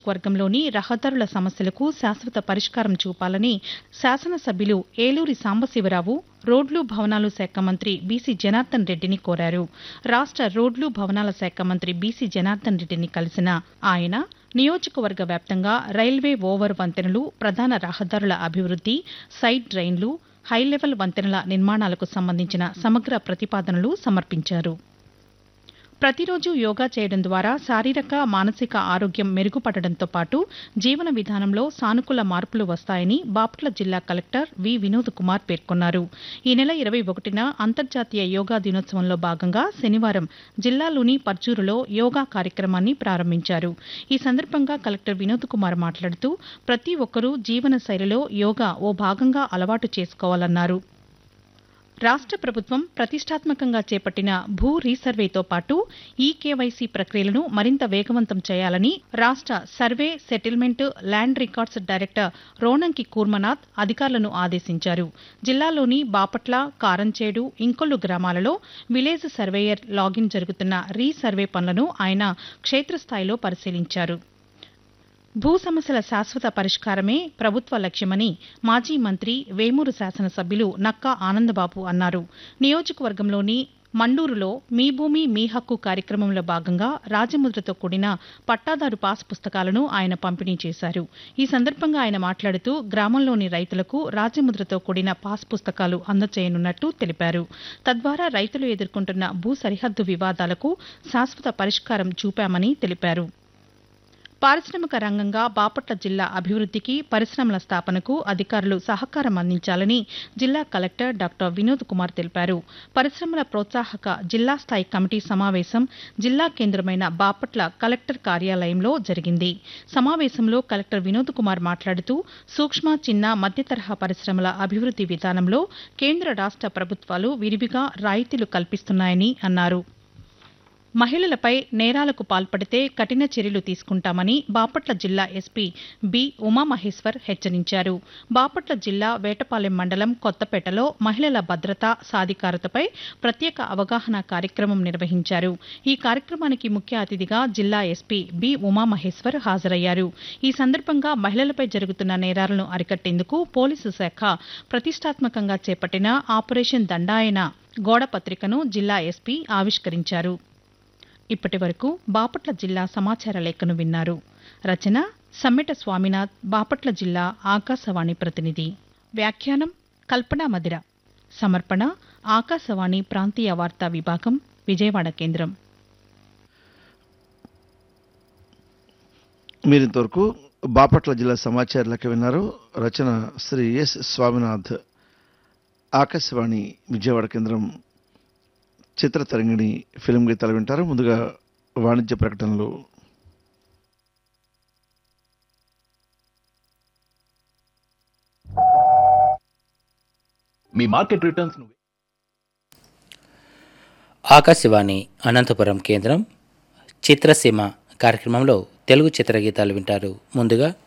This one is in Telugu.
వర్గంలోని రహదారుల సమస్యలకు శాశ్వత పరిష్కారం చూపాలని శాసనసభ్యులు ఏలూరి సాంబశివరావు రోడ్లు భవనాలు శాఖ మంత్రి బీసీ జనార్దన్ రెడ్డిని కోరారు రాష్ట రోడ్లు భవనాల శాఖ మంత్రి బీసీ జనార్దన్ రెడ్డిని కలిసిన ఆయన నియోజకవర్గ వ్యాప్తంగా రైల్వే ఓవర్ వంతెనలు ప్రధాన రహదారుల అభివృద్ది సైడ్ డ్రైన్లు హైలెవెల్ వంతెనల నిర్మాణాలకు సంబంధించిన సమగ్ర ప్రతిపాదనలు సమర్పించారు ప్రతిరోజు యోగా చేయడం ద్వారా శారీరక మానసిక ఆరోగ్యం మెరుగుపడడంతో పాటు జీవన విధానంలో సానుకూల మార్పులు వస్తాయని బాపట్ల జిల్లా కలెక్టర్ వి వినోద్ కుమార్ పేర్కొన్నారు ఈ నెల ఇరవై ఒకటిన అంతర్జాతీయ యోగా దినోత్సవంలో భాగంగా శనివారం జిల్లాలోని పర్చూరులో యోగా కార్యక్రమాన్ని ప్రారంభించారు ఈ సందర్భంగా కలెక్టర్ వినోద్ కుమార్ మాట్లాడుతూ ప్రతి ఒక్కరూ జీవన శైలిలో యోగా ఓ భాగంగా అలవాటు చేసుకోవాలన్నారు రాష్ట ప్రభుత్వం ప్రతిష్టాత్మకంగా చేపట్టిన భూ రీసర్వేతో పాటు ఈ కేవైసీ ప్రక్రియలను మరింత వేగవంతం చేయాలని రాష్ట survey settlement land records director Ronanki Kurmanath అధికారులను ఆదేశించారు జిల్లాలోని బాపట్ల కారంచేడు ఇంకొల్లు గ్రామాలలో విలేజ్ సర్వేయర్ లాగిన్ జరుగుతున్న రీసర్వే పనులను ఆయన క్షేత్రస్థాయిలో పరిశీలించారు భూ సమస్యల శాశ్వత పరిష్కారమే ప్రభుత్వ లక్ష్యమని మాజీ మంత్రి వేమూరు శాసనసభ్యులు నక్కా ఆనందబాబు అన్నారు నియోజకవర్గంలోని మండూరులో మీ భూమి మీ హక్కు కార్యక్రమంలో భాగంగా రాజముద్రతో కూడిన పట్టాదారు పాస్ పుస్తకాలను ఆయన పంపిణీ చేశారు ఈ సందర్భంగా ఆయన మాట్లాడుతూ గ్రామంలోని రైతులకు రాజముద్రతో కూడిన పాస్ పుస్తకాలు అందజేయనున్నట్టు తెలిపారు తద్వారా రైతులు ఎదుర్కొంటున్న భూ సరిహద్దు వివాదాలకు శాశ్వత పరిష్కారం చూపామని తెలిపారు పారిశ్రామిక రంగంగా బాపట్ల జిల్లా అభివృద్దికి పరిశ్రమల స్థాపనకు అధికారులు సహకారం అందించాలని జిల్లా కలెక్టర్ డాక్టర్ వినోద్ కుమార్ తెలిపారు పరిశ్రమల ప్రోత్సాహక జిల్లా స్థాయి కమిటీ సమావేశం జిల్లా కేంద్రమైన బాపట్ల కలెక్టర్ కార్యాలయంలో జరిగింది సమావేశంలో కలెక్టర్ వినోద్ కుమార్ మాట్లాడుతూ సూక్ష్మ చిన్న మధ్య తరహా పరిశ్రమల అభివృద్ది విధానంలో కేంద్ర రాష్ట ప్రభుత్వాలు విరివిగా రాయితీలు కల్పిస్తున్నాయని అన్నారు మహిళలపై నేరాలకు పాల్పడితే కఠిన చర్యలు తీసుకుంటామని బాపట్ల జిల్లా ఎస్పీ బి ఉమామహేశ్వర్ హెచ్చరించారు బాపట్ల జిల్లా వేటపాలెం మండలం కొత్తపేటలో మహిళల భద్రత సాధికారతపై ప్రత్యేక అవగాహన కార్యక్రమం నిర్వహించారు ఈ కార్యక్రమానికి ముఖ్య అతిథిగా జిల్లా ఎస్పీ బి ఉమామహేశ్వర్ హాజరయ్యారు ఈ సందర్భంగా మహిళలపై జరుగుతున్న నేరాలను అరికట్టేందుకు పోలీసు శాఖ ప్రతిష్టాత్మకంగా చేపట్టిన ఆపరేషన్ దండాయన గోడ పత్రికను జిల్లా ఎస్పీ ఆవిష్కరించారు ఇప్పటి వరకు బాపట్ల జిల్లా సమాచార లేఖను విన్నారు రచన సమ్మెట స్వామినాథ్ బాపట్ల జిల్లా ఆకాశవాణి ప్రతినిధి వ్యాఖ్యానం కల్పనా మదిర సమర్పణ ఆకాశవాణి ప్రాంతీయ వార్తా విభాగం విజయవాడ కేంద్రం మీరు ఇంతవరకు బాపట్ల జిల్లా సమాచార లెక్క విన్నారు రచన శ్రీ ఎస్ స్వామినాథ్ ఆకాశవాణి విజయవాడ కేంద్రం చిత్ర తరంగిణి ఫిలిం గీతాలు వింటారు ముందుగా వాణిజ్య ప్రకటనలు మీ మార్కెట్ రిటర్న్స్ ను ఆకాశవాణి అనంతపురం కేంద్రం చిత్రసీమ కార్యక్రమంలో తెలుగు చిత్రగీతాలు వింటారు ముందుగా